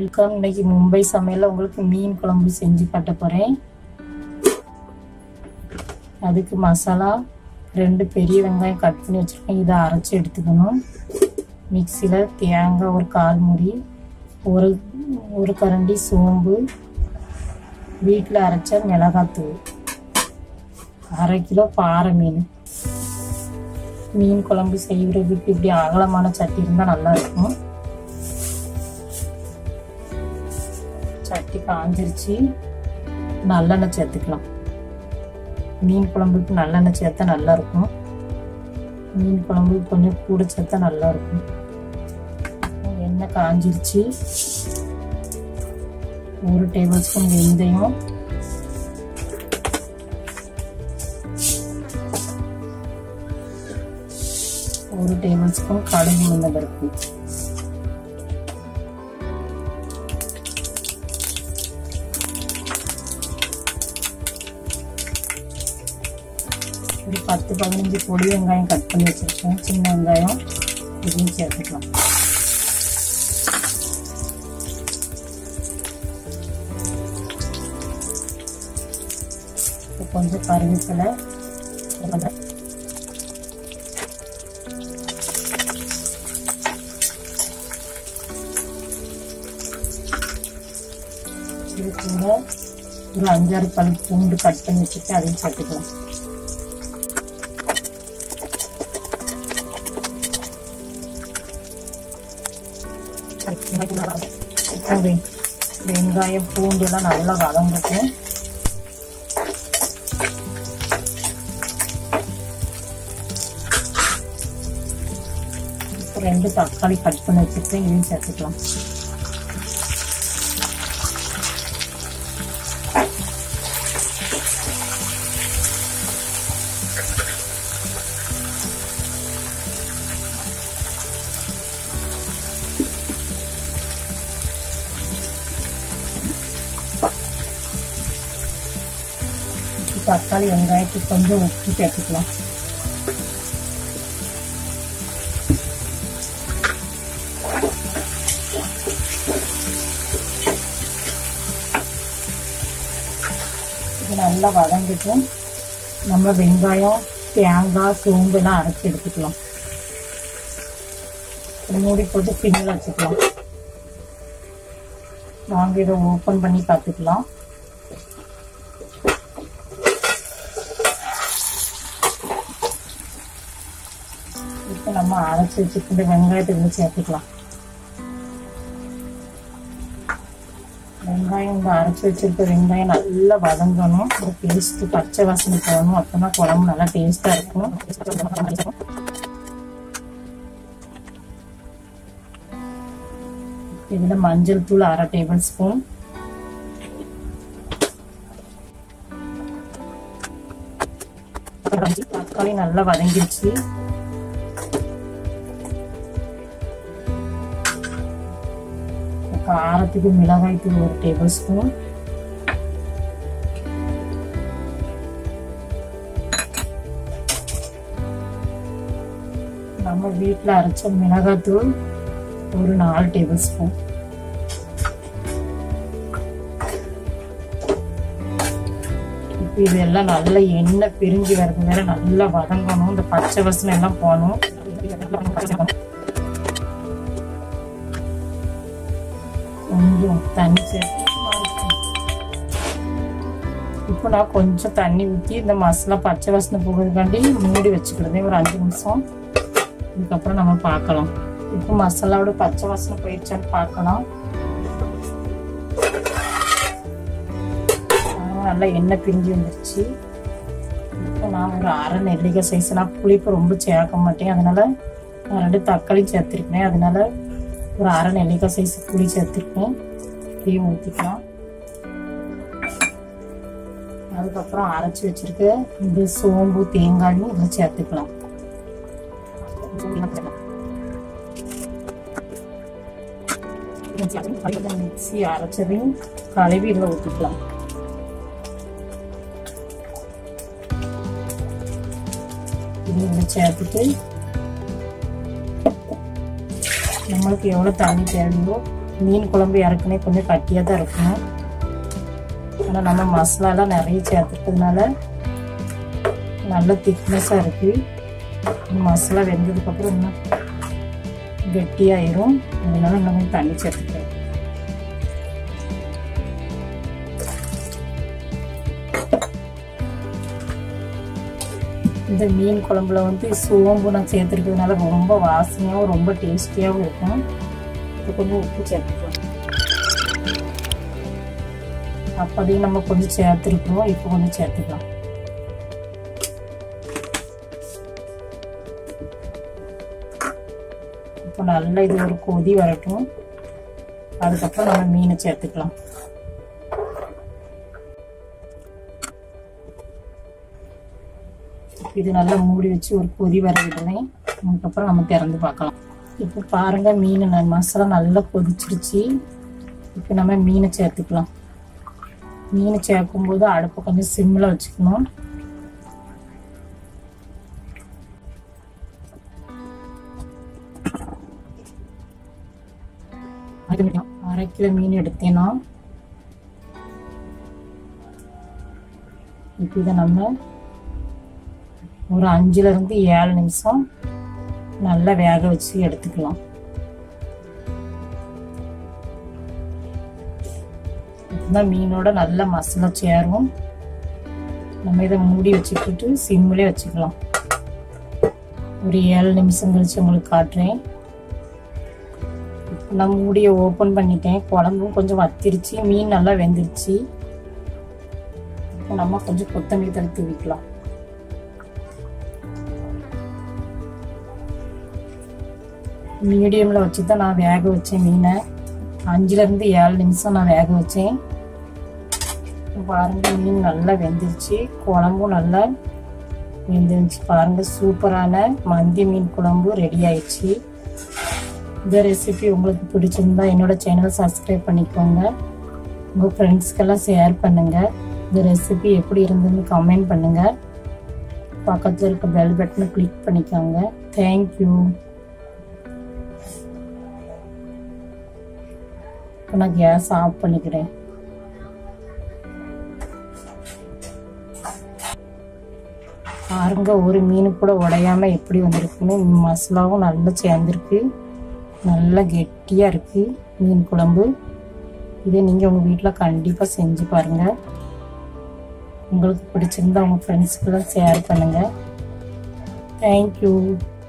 welcome இன்னைக்கு மும்பை சமையல்ல உங்களுக்கு மீன் குழம்பு செஞ்சு காட்ட போறேன் அதுக்கு மசாலா ரெண்டு பெரிய வெங்காயம் கட் பண்ணி வச்சிருக்கேன் இதை அரைச்சி எடுத்துக்கணும் மிக்சியில் தேங்காய் ஒரு கால் முடி ஒரு ஒரு கரண்டி சோம்பு வீட்டில் அரைச்ச மிளகாத்தூள் அரை கிலோ பாறை மீன் மீன் குழம்பு செய்கிறதுக்கு இப்படி அகலமான சட்டி இருந்தால் நல்லா இருக்கும் சட்டி காஞ்சிருச்சு நல்லெண்ணெய் சேர்த்துக்கலாம் மீன் குழம்புக்கு நல்லெண்ணெய் சேர்த்தா நல்லா இருக்கும் மீன் குழம்பு கொஞ்சம் கூட சேர்த்தா நல்லா இருக்கும் எண்ணெய் காஞ்சிருச்சு ஒரு டேபிள் ஸ்பூன் வெந்தயம் ஒரு டேபிள் ஸ்பூன் கடுகு உளுந்த பருப்பு ஒரு பத்து பதினஞ்சு பொடி வெங்காயம் கட் பண்ணி வச்சிருக்கேன் சின்ன வெங்காயம் இதையும் சேர்த்துக்கலாம் கொஞ்சம் கருவேப்பிலை இது கூட ஒரு அஞ்சாறு பல் பூண்டு கட் பண்ணி வச்சுட்டு அதையும் சேர்த்துக்கலாம் வெங்காயம் பூண்டு எல்லாம் நல்லா வதங்கட்டும் ரெண்டு தக்காளி கட் பண்ணி வச்சுருக்கேன் இதையும் சேர்த்துக்கலாம் தக்காளி வெங்காயத்துக்கு கொஞ்சம் உப்பு சேர்த்துக்கலாம் இது நல்லா வதங்கிட்டும் நம்ம வெங்காயம் தேங்காய் சோம்பு எல்லாம் அரைச்சி எடுத்துக்கலாம் மூடி போட்டு பின்னில் வச்சுக்கலாம் வாங்க இதை ஓப்பன் பண்ணி பார்த்துக்கலாம் இப்போ நம்ம அரைச்சி வச்சுக்கிட்டு வெங்காயத்துக்கு சேர்த்துக்கலாம் வெங்காயம் இந்த அரைச்சி வச்சிருக்க வெங்காயம் நல்லா வதங்கணும் ஒரு டேஸ்ட் பச்சை வாசனை போகணும் அப்பதான் குழம்பு நல்லா டேஸ்டா இருக்கும் இதுல மஞ்சள் தூள் அரை டேபிள் ஸ்பூன் தக்காளி நல்லா வதங்கிருச்சு காரத்துக்கு மிளகாய் தூள் ஒரு டேபிள் ஸ்பூன் நம்ம வீட்டில் அரைச்ச மிளகாய் தூள் ஒரு நாலு டேபிள் ஸ்பூன் இப்போ இதெல்லாம் நல்லா எண்ணெய் பிரிஞ்சு வரது வேற நல்லா வதங்கணும் இந்த பச்சை வசனம் எல்லாம் போகணும் கொஞ்சம் தண்ணி சேர்த்து இப்போ நான் கொஞ்சம் தண்ணி ஊற்றி இந்த மசாலா பச்சை வாசனை போகிறதுக்காண்டி மூடி வச்சுக்கிறதே ஒரு அஞ்சு நிமிஷம் இதுக்கப்புறம் நம்ம பார்க்கலாம் இப்போ மசாலாவோட பச்சை வாசனை போயிடுச்சான்னு பார்க்கலாம் நல்லா எண்ணெய் பிரிஞ்சு வந்துருச்சு இப்போ நான் ஒரு அரை நெல்லிக்காய் சைஸ் நான் புளிப்பு ரொம்ப சேர்க்க மாட்டேன் அதனால நான் ரெண்டு தக்காளி சேர்த்துருக்கேன் அதனால ஒரு அரை நெல்லிக்காய் சைஸ் புளி சேர்த்துருக்கேன் இதையும் ஊற்றிக்கலாம் அதுக்கப்புறம் அரைச்சி வச்சிருக்க இந்த சோம்பு தேங்காயும் இதில் சேர்த்துக்கலாம் மிக்சி அரைச்சதையும் கழுவி இதில் ஊற்றிக்கலாம் இது இதில் சேர்த்துட்டு நம்மளுக்கு எவ்வளோ தண்ணி தேவையோ மீன் குழம்பு இறக்குனே கொஞ்சம் கட்டியாக தான் இருக்கும் ஆனால் நம்ம மசாலாலாம் நிறைய சேர்த்துருக்கிறதுனால நல்ல திக்னஸாக இருக்குது மசாலா வெந்ததுக்கப்புறம் இன்னும் கெட்டியாயிரும் அதனால இன்னும் கொஞ்சம் தண்ணி சேர்த்துக்கிறேன் இந்த மீன் குழம்புல வந்து சோம்பு நான் சேர்த்துருக்கிறதுனால ரொம்ப வாசனையாகவும் ரொம்ப டேஸ்டியாகவும் இருக்கும் இப்போ கொஞ்சம் உப்பு சேர்த்துக்கலாம் அப்போதையும் நம்ம கொஞ்சம் சேர்த்துருக்கோம் இப்போ கொஞ்சம் சேர்த்துக்கலாம் இப்போ நல்லா இது ஒரு கொதி வரட்டும் அதுக்கப்புறம் நம்ம மீனை சேர்த்துக்கலாம் இது நல்லா மூடி வச்சு ஒரு கொதி வர விடணும் அதுக்கப்புறம் நம்ம திறந்து பார்க்கலாம் இப்போ பாருங்க மீன் ந- மசாலா நல்லா கொதிச்சிருச்சு இப்போ நம்ம மீனை சேர்த்துக்கலாம் மீனை சேர்க்கும்போது அடுப்பை கொஞ்சம் சிம்மில் வச்சுக்கணும் அது மட்டும் அரை கிலோ மீன் எடுத்தேன்னா இப்போ இதை நம்ம ஒரு அஞ்சுல இருந்து ஏழு நிமிஷம் நல்லா வேக வச்சு எடுத்துக்கலாம் இப்பதான் மீனோட நல்ல மசாலா சேரும் நம்ம இதை மூடி வச்சுக்கிட்டு சிம்மிலே வச்சுக்கலாம் ஒரு ஏழு நிமிஷம் கழிச்சு உங்களுக்கு காட்டுறேன் இப்ப நான் மூடியை ஓப்பன் பண்ணிட்டேன் குழம்பும் கொஞ்சம் வத்திருச்சு மீன் நல்லா வெந்துருச்சு இப்ப நம்ம கொஞ்சம் கொத்தமல்லி தலை தூவிக்கலாம் மீடியமில் வச்சு தான் நான் வேக வச்சேன் மீனை அஞ்சுலேருந்து ஏழு நிமிஷம் நான் வேக வச்சேன் இப்ப பாருங்க மீன் நல்லா வெந்துருச்சு குழம்பும் நல்லா வெந்துருச்சு பாருங்க சூப்பரான மந்தி மீன் குழம்பு ரெடி ஆயிடுச்சு இந்த ரெசிபி உங்களுக்கு பிடிச்சிருந்தா என்னோட சேனலை சப்ஸ்கிரைப் பண்ணிக்கோங்க உங்கள் ஃப்ரெண்ட்ஸ்க்கெல்லாம் ஷேர் பண்ணுங்க இந்த ரெசிபி எப்படி இருந்ததுன்னு கமெண்ட் பண்ணுங்க பக்கத்தில் இருக்க பெல் பட்டனை கிளிக் பண்ணிக்கோங்க தேங்க்யூ இப்போ நான் கேஸ் ஆஃப் பண்ணிக்கிறேன் பாருங்க ஒரு மீன் கூட உடையாம எப்படி வந்திருக்குன்னு மசாலாவும் நல்லா சேர்ந்துருக்கு நல்லா கெட்டியா இருக்கு மீன் குழம்பு இதை நீங்க உங்க வீட்டில் கண்டிப்பா செஞ்சு பாருங்க உங்களுக்கு பிடிச்சிருந்தா உங்க ஃப்ரெண்ட்ஸ்க்கெல்லாம் ஷேர் பண்ணுங்க தேங்க்யூ